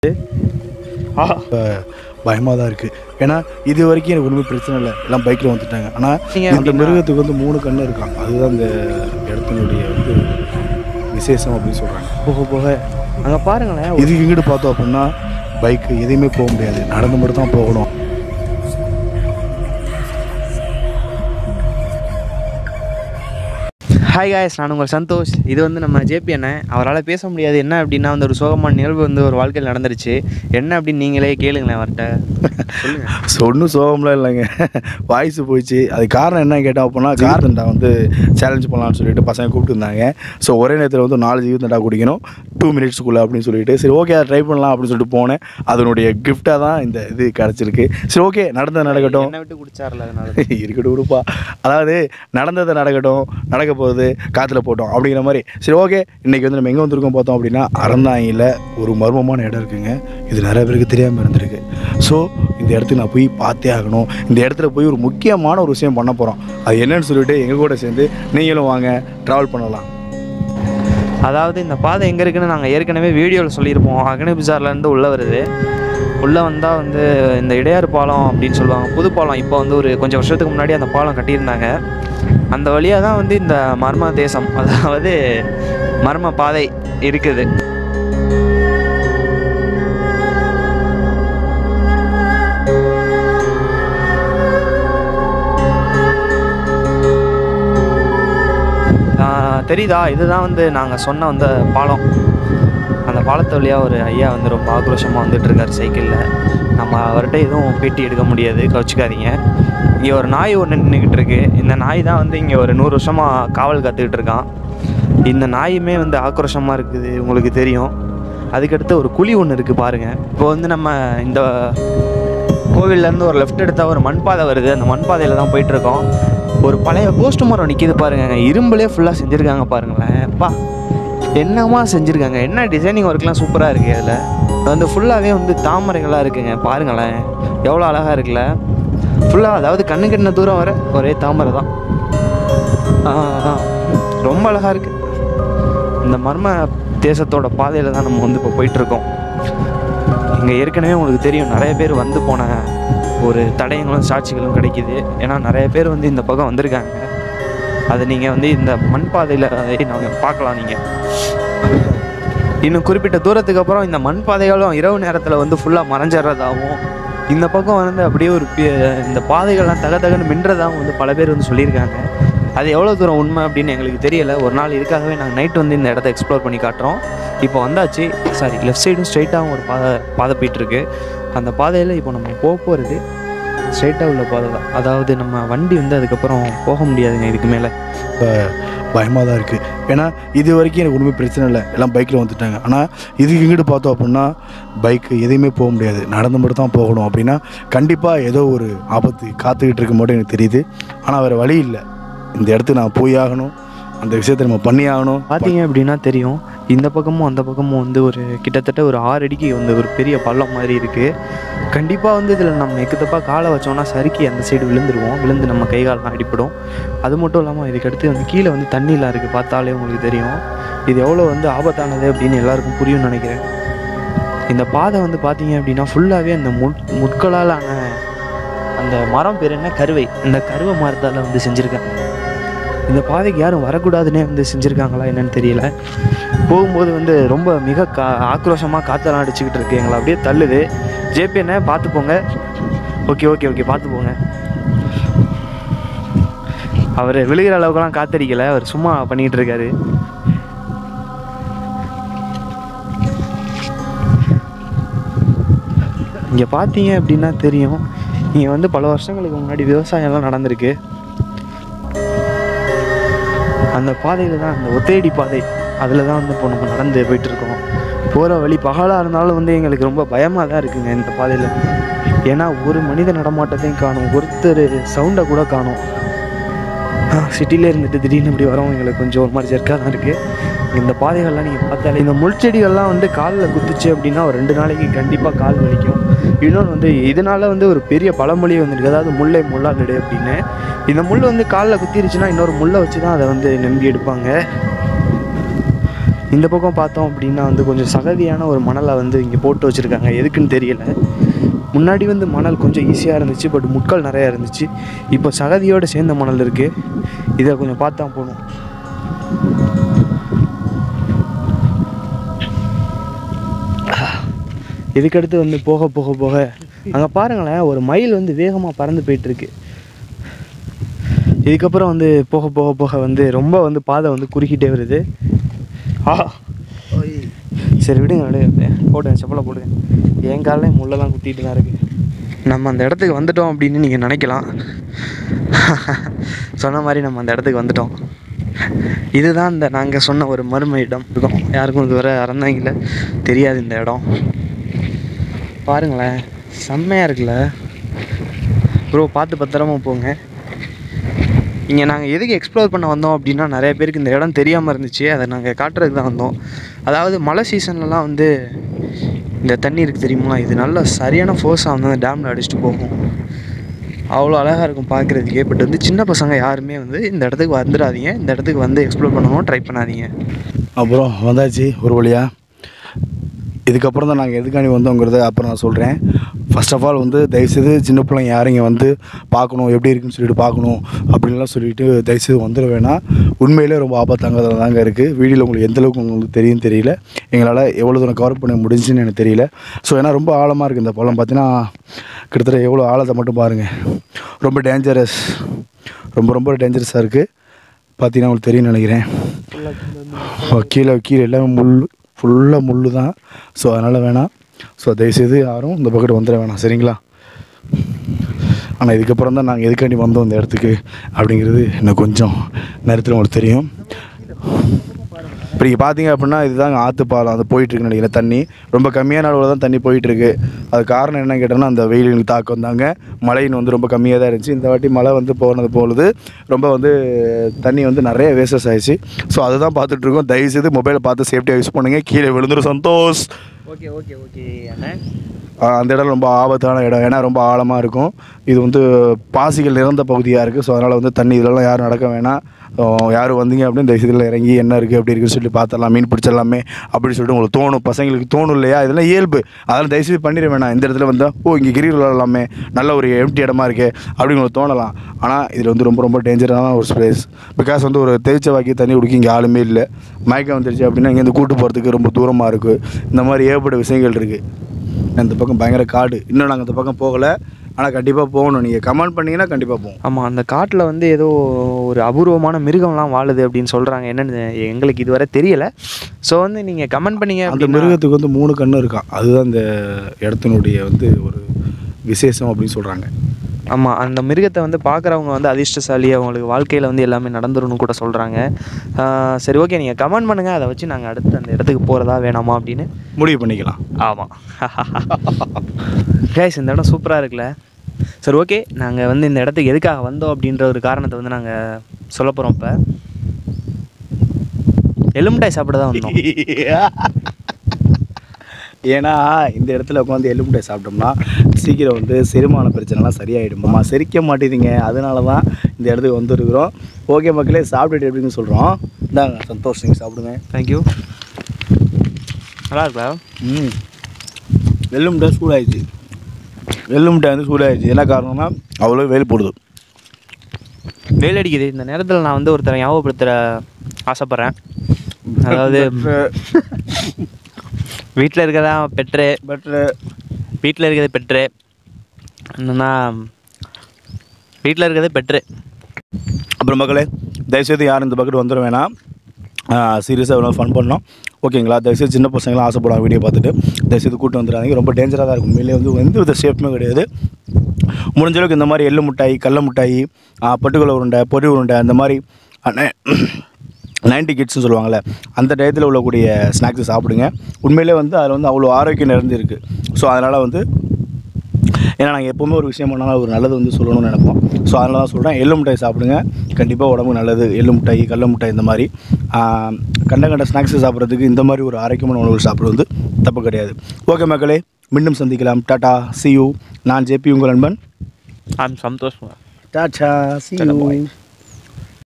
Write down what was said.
இப்போ பயமாக தான் இருக்குது ஏன்னா இது வரைக்கும் எனக்கு ஒன்றுமே பிரச்சனை இல்லை எல்லாம் பைக்கில் வந்துட்டாங்க ஆனால் நீங்க அந்த எப்படின்னா- மிருகத்துக்கு வந்து மூணு கண்ணு இருக்கான் அதுதான் இந்த இடத்தினுடைய வந்து விசேஷம் அப்படின்னு சொல்கிறாங்க போக போக அங்கே பாருங்களேன் இதுக்கு இங்கிட்டு பார்த்தோம் அப்படின்னா பைக்கு எதையுமே போக முடியாது நடந்து மட்டும் தான் போகணும் ஹாய் காய்ஸ் நான் உங்கள் சந்தோஷ் இது வந்து நம்ம ஜேபி அண்ணன் அவரால் பேச முடியாது என்ன அப்படின்னா வந்து ஒரு சோகமான நிகழ்வு வந்து ஒரு வாழ்க்கையில் நடந்துருச்சு என்ன அப்படின்னு நீங்களே கேளுங்களேன் அவர்கிட்ட சொல்லுங்கள் ஸோ ஒன்றும் சோகம்லாம் இல்லைங்க வாய்ஸ் போயிடுச்சு அது காரணம் என்ன கேட்டோம் அப்படின்னா ஜீவிதண்டா வந்து சேலஞ்ச் பண்ணலாம்னு சொல்லிட்டு பசங்க கூப்பிட்டுருந்தாங்க ஸோ ஒரே நேரத்தில் வந்து நாலு ஜீவிதண்டா குடிக்கணும் டூ மினிட்ஸ்க்குள்ளே அப்படின்னு சொல்லிட்டு சரி ஓகே அதை ட்ரை பண்ணலாம் அப்படின்னு சொல்லிட்டு போனேன் அதனுடைய கிஃப்டாக தான் இந்த இது கிடச்சிருக்கு சரி ஓகே நடந்தது நடக்கட்டும் என்ன விட்டு குடிச்சார்ல அதனால இருக்கட்டும் விடுப்பா அதாவது நடந்தது நடக்கட்டும் நடக்க போகுது காற்றுல போட்டோம் அப்படிங்கிற மாதிரி சரி ஓகே இன்றைக்கி வந்து நம்ம எங்கே வந்திருக்கோம் பார்த்தோம் அப்படின்னா அறந்தாங்கியில் ஒரு மர்மமான இடம் இருக்குங்க இது நிறைய பேருக்கு தெரியாமல் இருந்திருக்கு ஸோ இந்த இடத்துக்கு நான் போய் பார்த்தே ஆகணும் இந்த இடத்துல போய் ஒரு முக்கியமான ஒரு விஷயம் பண்ண போகிறோம் அது என்னன்னு சொல்லிட்டு எங்கள் கூட சேர்ந்து நீங்களும் வாங்க ட்ராவல் பண்ணலாம் அதாவது இந்த பாதை எங்கே இருக்குன்னு நாங்கள் ஏற்கனவே வீடியோவில் சொல்லியிருப்போம் அகனி பிசார்லேருந்து உள்ளே வருது உள்ளே வந்தால் வந்து இந்த இடையாறு பாலம் அப்படின்னு சொல்லுவாங்க புது பாலம் இப்போ வந்து ஒரு கொஞ்சம் வருஷத்துக்கு முன்னாடி அந்த பாலம் கட்டியிருந்தாங்க அந்த வழியாக தான் வந்து இந்த மர்ம தேசம் அதாவது மர்ம பாதை இருக்குது ஆஹ் தெரியுதா இதுதான் வந்து நாங்கள் சொன்ன அந்த பாலம் அந்த பாலத்து வழியாக ஒரு ஐயா வந்து ரொம்ப ஆக்ரோஷமாக வந்துட்டு இருக்காரு சைக்கிளில் நம்ம அவர்கிட்ட எதுவும் பேட்டி எடுக்க முடியாது கவச்சிக்காதீங்க இங்கே ஒரு நாய் ஒன்று நின்றுக்கிட்டு இருக்கு இந்த நாய் தான் வந்து இங்கே ஒரு நூறு வருஷமாக காவல் காத்துக்கிட்டு இருக்கான் இந்த நாயுமே வந்து ஆக்ரோஷமாக இருக்குது உங்களுக்கு தெரியும் அதுக்கடுத்து ஒரு குழி ஒன்று இருக்குது பாருங்கள் இப்போ வந்து நம்ம இந்த கோவில்லேருந்து ஒரு லெஃப்ட் எடுத்தால் ஒரு மண்பாதை வருது அந்த மண்பாதையில் தான் போயிட்டுருக்கோம் ஒரு பழைய போஸ்ட் மரம் நிற்கிது பாருங்க இரும்புலே ஃபுல்லாக செஞ்சுருக்காங்க பாருங்களேன் அப்பா என்னமா செஞ்சுருக்காங்க என்ன டிசைனிங் ஒர்க்லாம் சூப்பராக இருக்குது அதில் வந்து ஃபுல்லாகவே வந்து தாமரைகளாக இருக்குங்க பாருங்களேன் எவ்வளோ அழகாக இருக்குல்ல ஃபுல்லாக அதாவது கண்ணு கண்ண தூரம் வர ஒரே தாமரை தான் ஆ, ஆ. ரொம்ப அழகாக இருக்குது இந்த மர்ம தேசத்தோட பாதையில் தான் நம்ம வந்து இப்போ போயிட்டுருக்கோம் இங்கே ஏற்கனவே உங்களுக்கு தெரியும் நிறைய பேர் வந்து போன ஒரு தடயங்களும் சாட்சிகளும் கிடைக்குது ஏன்னா நிறைய பேர் வந்து இந்த பக்கம் வந்திருக்காங்க அதை நீங்கள் வந்து இந்த மண் பாதையில் நாங்கள் பார்க்கலாம் நீங்கள் இன்னும் குறிப்பிட்ட தூரத்துக்கு அப்புறம் இந்த மண் பாதைகளும் இரவு நேரத்தில் வந்து ஃபுல்லாக மறைஞ்சிட்றதாகவும் இந்த பக்கம் வந்து அப்படியே ஒரு பி- இந்த பாதைகள்லாம் தக தகன்னு மின்றதாகவும் வந்து பல பேர் வந்து சொல்லியிருக்காங்க அது எவ்வளோ தூரம் உண்மை அப்படின்னு எங்களுக்கு தெரியல ஒரு நாள் இதுக்காகவே நாங்கள் நைட் வந்து இந்த இடத்த எக்ஸ்ப்ளோர் பண்ணி காட்டுறோம் இப்போ வந்தாச்சு சாரி லெஃப்ட் சைடும் ஸ்ட்ரைட்டாகவும் ஒரு பாதை பாதை போயிட்டுருக்கு அந்த பாதையில் இப்போ நம்ம போக போகிறது ஸ்ட்ரைட்டாக உள்ள பாதை தான் அதாவது நம்ம வண்டி வந்து அதுக்கப்புறம் போக முடியாதுங்க இதுக்கு மேலே இப்போ பயமாக தான் இருக்குது ஏன்னா இது வரைக்கும் எனக்கு ஒன்றுமே பிரச்சனை இல்லை எல்லாம் பைக்கில் வந்துட்டாங்க ஆனால் இதுக்கு இங்கிட்டு பார்த்தோம் அப்படின்னா பைக்கு எதையுமே போக முடியாது நடந்து மட்டும் தான் போகணும் அப்படின்னா கண்டிப்பாக ஏதோ ஒரு ஆபத்து காத்துக்கிட்டு இருக்க மட்டும் எனக்கு தெரியுது ஆனால் வேறு வழி இல்லை இந்த இடத்துக்கு நான் போய் ஆகணும் அந்த விஷயத்தை நம்ம பண்ணி ஆகணும் பார்த்தீங்க அப்படின்னா தெரியும் இந்த பக்கமும் அந்த பக்கமும் வந்து ஒரு கிட்டத்தட்ட ஒரு ஆறு அடிக்கு வந்து ஒரு பெரிய பள்ளம் மாதிரி இருக்குது கண்டிப்பாக வந்து இதில் நம்ம எக்குத்தப்பா காலை வச்சோம்னா சறுக்கி அந்த சைடு விழுந்துருவோம் விழுந்து நம்ம கை காலெலாம் அடிப்படும் அது மட்டும் இல்லாமல் இதுக்கடுத்து வந்து கீழே வந்து தண்ணிலாம் இருக்குது பார்த்தாலே உங்களுக்கு தெரியும் இது எவ்வளோ வந்து ஆபத்தானது அப்படின்னு எல்லாருக்கும் புரியும்னு நினைக்கிறேன் இந்த பாதை வந்து பார்த்தீங்க அப்படின்னா ஃபுல்லாகவே அந்த முட் முட்களால் ஆன அந்த மரம் பேர் என்ன கருவை இந்த கருவை மரத்தால் வந்து செஞ்சுருக்காங்க இந்த பாதைக்கு யாரும் வரக்கூடாதுன்னே வந்து செஞ்சுருக்காங்களா என்னன்னு தெரியல போகும்போது வந்து ரொம்ப மிக கா ஆக்ரோஷமாக காற்றெல்லாம் அடிச்சுக்கிட்டு இருக்கு எங்களை அப்படியே தள்ளுது ஜேபி என்ன பார்த்து போங்க ஓகே ஓகே ஓகே பார்த்து போங்க அவர் விழுகிற அளவுக்குலாம் காத்தடிக்கல அவர் சும்மா பண்ணிக்கிட்டு இருக்காரு இங்கே பார்த்தீங்க அப்படின்னா தெரியும் இங்கே வந்து பல வருஷங்களுக்கு முன்னாடி விவசாயம்லாம் நடந்திருக்கு அந்த பாதையில் தான் அந்த ஒத்தையடி பாதை அதில் தான் வந்து இப்போ நம்ம நடந்து போயிட்டு இருக்கோம் போகிற வழி பகலாக இருந்தாலும் வந்து எங்களுக்கு ரொம்ப பயமாக தான் இருக்குங்க இந்த பாதையில் ஏன்னா ஒரு மனித நடமாட்டத்தையும் காணும் ஒருத்தர் சவுண்டை கூட காணும் சிட்டிலே இருந்துட்டு திடீர்னு இப்படி வரவும் எங்களுக்கு கொஞ்சம் ஒரு மாதிரி ஜெர்க்காக தான் இருக்குது இந்த பாதைகள்லாம் நீங்கள் பார்த்தாலே இந்த முள்செடிகள்லாம் வந்து காலில் குத்துச்சு அப்படின்னா ஒரு ரெண்டு நாளைக்கு கண்டிப்பாக கால் வலிக்கும் இன்னொன்று வந்து இதனால வந்து ஒரு பெரிய பழமொழி வந்துருக்கு அதாவது முல்லை முள்ளால் எடு அப்படின்னு இந்த முள் வந்து காலில் குத்திருச்சுன்னா இன்னொரு முள்ளை வச்சு தான் அதை வந்து நம்பி எடுப்பாங்க இந்த பக்கம் பார்த்தோம் அப்படின்னா வந்து கொஞ்சம் சகதியான ஒரு மணலை வந்து இங்கே போட்டு வச்சுருக்காங்க எதுக்குன்னு தெரியல முன்னாடி வந்து மணல் கொஞ்சம் ஈஸியாக இருந்துச்சு பட் முட்கள் நிறையா இருந்துச்சு இப்போ சகதியோடு சேர்ந்த மணல் இருக்குது இதை கொஞ்சம் பார்த்தா போகணும் இதுக்கடுத்து வந்து போக போக போக அங்கே பாருங்களேன் ஒரு மயில் வந்து வேகமாக பறந்து போயிட்டுருக்கு இதுக்கப்புறம் வந்து போக போக போக வந்து ரொம்ப வந்து பாதை வந்து குறுக்கிட்டே வருது ஆ சரி விடுங்க விடுங்க போடுங்க செப்பலை போடுங்க என் காலையும் முள்ளெல்லாம் குத்திட்டு தான் இருக்கு நம்ம அந்த இடத்துக்கு வந்துட்டோம் அப்படின்னு நீங்கள் நினைக்கலாம் சொன்ன மாதிரி நம்ம அந்த இடத்துக்கு வந்துட்டோம் இதுதான் இந்த நாங்கள் சொன்ன ஒரு மர்ம இடம் இருக்கும் யாருக்கும் இதுவரை அறந்தாங்கல தெரியாது இந்த இடம் பாருங்களேன் செம்மையாக இருக்குல்ல ப்ரோ பார்த்து பத்திரமா போங்க இங்கே நாங்கள் எதுக்கு எக்ஸ்ப்ளோர் பண்ண வந்தோம் அப்படின்னா நிறைய பேருக்கு இந்த இடம் தெரியாமல் இருந்துச்சு அதை நாங்கள் காட்டுறதுக்கு தான் வந்தோம் அதாவது மழை சீசன்லலாம் வந்து இந்த தண்ணி இருக்குது தெரியுமா இது நல்ல சரியான ஃபோர்ஸாக வந்து அந்த டேமில் அடிச்சுட்டு போகும் அவ்வளோ அழகாக இருக்கும் பார்க்குறதுக்கே பட் வந்து சின்ன பசங்க யாருமே வந்து இந்த இடத்துக்கு வந்துடாதீங்க இந்த இடத்துக்கு வந்து எக்ஸ்ப்ளோர் பண்ணணும் ட்ரை பண்ணாதீங்க அப்புறம் வந்தாச்சு ஒரு வழியா இதுக்கப்புறம் தான் நாங்கள் எதுக்காண்டி வந்தோங்கிறத அப்புறம் நான் சொல்கிறேன் ஃபர்ஸ்ட் ஆஃப் ஆல் வந்து தயவுசெய்து சின்ன பிள்ளைங்க யாரும் இங்கே வந்து பார்க்கணும் எப்படி இருக்குன்னு சொல்லிட்டு பார்க்கணும் அப்படின்லாம் சொல்லிட்டு தயவுசெய்து வந்துட வேணாம் உண்மையிலே ரொம்ப ஆபத்தாங்கிறதுல தாங்க இருக்குது வீடியோவில் உங்களுக்கு எந்த அளவுக்கு உங்களுக்கு தெரியும் தெரியல எங்களால் எவ்வளோ தூரம் கவர் பண்ண முடிஞ்சுன்னு எனக்கு தெரியல ஸோ ஏன்னா ரொம்ப ஆழமாக இருக்குது இந்த பள்ளம் பார்த்தீங்கன்னா கிட்டத்தட்ட எவ்வளோ ஆழத்தை மட்டும் பாருங்கள் ரொம்ப டேஞ்சரஸ் ரொம்ப ரொம்ப டேஞ்சரஸாக இருக்குது பார்த்தீங்கன்னா உங்களுக்கு தெரியும்னு நினைக்கிறேன் ஓ, கீழே கீழே எல்லாமே முள் ஃபுல்லாக முள் தான் ஸோ அதனால் வேணாம் ஸோ தயவுசெய்து யாரும் இந்த பக்கெட் வந்துட வேணாம் சரிங்களா ஆனால் இதுக்கப்புறம் தான் நாங்கள் எதுக்காண்டி வந்தோம் இந்த இடத்துக்கு அப்படிங்கிறது இன்னும் கொஞ்சம் நேரத்தில் உங்களுக்கு தெரியும் இப்போ நீங்கள் பார்த்தீங்க அப்படின்னா இதுதாங்க ஆற்று பாலம் அது போயிட்டுருக்குன்னு நினைக்கிறேன் தண்ணி ரொம்ப கம்மியான அளவில் தான் தண்ணி போயிட்டுருக்கு அது காரணம் என்னன்னு கேட்டோம்னா அந்த வெயிலுக்கு தாக்கம் வந்தாங்க மழைன்னு வந்து ரொம்ப கம்மியாக தான் இருந்துச்சு இந்த வாட்டி மழை வந்து போனது பொழுது ரொம்ப வந்து தண்ணி வந்து நிறைய வேஸ்டஸ் ஆயிடுச்சு ஸோ அதுதான் பார்த்துட்ருக்கோம் தயவுசெய்து மொபைலை பார்த்து சேஃப்டியாக யூஸ் பண்ணுங்கள் கீழே விழுந்துரும் சந்தோஷ் ஓகே ஓகே ஓகே அண்ணே ஆஹ் அந்த இடம் ரொம்ப ஆபத்தான இடம் ஏன்னா ரொம்ப ஆழமாக இருக்கும் இது வந்து பாசிகள் நிறைந்த பகுதியாக இருக்குது ஸோ அதனால் வந்து தண்ணி இதெல்லாம் யாரும் நடக்க வேணாம் ஆஹ் யாரும் வந்தீங்க அப்படின்னு இந்த இதில் இறங்கி என்ன இருக்குது அப்படி இருக்குன்னு சொல்லி பார்த்துடலாம் மீன் பிடிச்சிடலாமே அப்படின்னு சொல்லிட்டு உங்களுக்கு தோணும் பசங்களுக்கு தோணும் இல்லையா இதெல்லாம் இயல்பு அதெல்லாம் தயவுசெய்து பண்ணிட வேணாம் இந்த இடத்துல வந்தால் ஓ இங்கே கிரி விளாடலாமே நல்ல ஒரு எம்டி இடமா இருக்கே அப்படின்னு உங்களுக்கு தோணலாம் ஆனால் இதில் வந்து ரொம்ப ரொம்ப டேஞ்சரான ஒரு ஸ்பேஸ் பிகாஸ் வந்து ஒரு தேய்ச்ச வாக்கி தண்ணி குடிக்க இங்கே ஆளுமே இல்லை மயக்கம் வந்துருச்சு அப்படின்னா இங்கேருந்து கூட்டு போகிறதுக்கு ரொம்ப தூரமாக இருக்குது இந்த மாதிரி ஏகப்பட்ட விஷயங்கள் இருக்குது இந்த பக்கம் பயங்கர காடு இன்னும் நாங்கள் இந்த பக்கம் போகலை ஆனால் கண்டிப்பாக போகணும் நீங்கள் கமெண்ட் பண்ணீங்கன்னா கண்டிப்பாக போவோம் ஆமாம் அந்த காட்டில் வந்து ஏதோ ஒரு அபூர்வமான மிருகம்லாம் வாழுது அப்படின்னு சொல்கிறாங்க என்னன்னு எங்களுக்கு இதுவரை தெரியலை ஸோ வந்து நீங்கள் கமெண்ட் பண்ணீங்க அந்த அப்படின்னா- மிருகத்துக்கு வந்து மூணு கண்ணு இருக்கான் அதுதான் இந்த இடத்தினுடைய வந்து ஒரு விசேஷம் அப்படின்னு சொல்கிறாங்க ஆமாம் அந்த மிருகத்தை வந்து பார்க்குறவங்க வந்து அதிர்ஷ்டசாலி அவங்களுக்கு வாழ்க்கையில் வந்து எல்லாமே நடந்துரும்னு கூட சொல்கிறாங்க சரி ஓகே நீங்கள் கமெண்ட் பண்ணுங்கள் அதை வச்சு நாங்கள் அடுத்து அந்த இடத்துக்கு போகிறதா வேணாமா அப்படின்னு முடிவு பண்ணிக்கலாம் ஆமாம் கேஸ் இந்த இடம் சூப்பராக இருக்குல்ல சரி ஓகே நாங்கள் வந்து இந்த இடத்துக்கு எதுக்காக வந்தோம் அப்படின்ற ஒரு காரணத்தை வந்து நாங்கள் சொல்ல போகிறோம் இப்போ எலுமிட்டாய் சாப்பிட தான் வந்தோம் ஏன்னா இந்த இடத்துல உட்காந்து எலுமிட்டை சாப்பிட்டோம்னா சீக்கிரம் வந்து செரிமான பிரச்சனைலாம் சரியாயிடுமா செரிக்க மாட்டேதுங்க அதனால தான் இந்த இடத்துக்கு வந்துருக்குறோம் ஓகே மக்களே சாப்பிட்டுட்டு எப்படின்னு சொல்கிறோம் இந்தாங்க சந்தோஷ் நீங்கள் சாப்பிடுங்க தேங்க்யூ நல்லா இருக்கா ம் எள்ளுமுட்டை சூடாயிடுச்சு எள்ளுமுட்டை வந்து சூடாயிடுச்சு என்ன காரணம்னா அவ்வளோ வெயில் போடுது வெயில் அடிக்குது இந்த நேரத்தில் நான் வந்து ஒருத்தரை ஞாபகப்படுத்துகிற ஆசைப்பட்றேன் அதாவது வீட்டில் இருக்கிறதா பெட்ரு பட்டு வீட்டில் இருக்கிறது பெட்ரு என்னன்னா வீட்டில் இருக்கிறது பெட்ரு அப்புறம் மக்களே தயவுசெய்து யாரும் இந்த பக்கெட் வந்துட வேணாம் சீரியஸாக எவ்வளோ ஃபன் பண்ணோம் ஓகேங்களா தயவுசெய்து சின்ன பசங்களாம் ஆசைப்படுவாங்க வீடியோ பார்த்துட்டு தயவுசெய்து கூட்டு வந்துடாதீங்க ரொம்ப டேஞ்சராக தான் இருக்கும் உண்மையிலே வந்து எந்த வித சேஃப்மே கிடையாது முடிஞ்ச அளவுக்கு இந்த மாதிரி எள்ளு மிட்டாய் கடல மிட்டாய் ஆ, பொட்டுக்கடலை உருண்டை பொரி உருண்டை அந்த மாதிரி நைன்டி கிட்ஸ்னு சொல்லுவாங்கள்ல அந்த டயத்தில் உள்ளக்கூடிய ஸ்நாக்ஸ் சாப்பிடுங்க உண்மையிலே வந்து அதில் வந்து அவ்வளோ ஆரோக்கியம் நிறைஞ்சிருக்கு ஸோ அதனால் வந்து ஏன்னா நாங்கள் எப்போவுமே ஒரு விஷயம் பண்ணாலும் ஒரு நல்லது வந்து சொல்லணும்னு நினைப்போம் ஸோ அதனால தான் சொல்கிறேன் எள்ளு மிட்டாய் சாப்பிடுங்க கண்டிப்பாக உடம்புக்கு நல்லது எள்ளு மிட்டாய் கடல மிட்டாய் இந்த மாதிரி ஆஹ், கண்ட கண்ட ஸ்நாக்ஸ் சாப்பிட்றதுக்கு இந்த மாதிரி ஒரு ஆரோக்கியமான உணவுகள் சாப்பிட்றது வந்து தப்பு கிடையாது ஓகே மக்களே மீண்டும் சந்திக்கலாம் டாடா சி யூ நான் ஜேபி உங்கள் நண்பன் ஐம் சந்தோஷம் tata see Tada, you bye.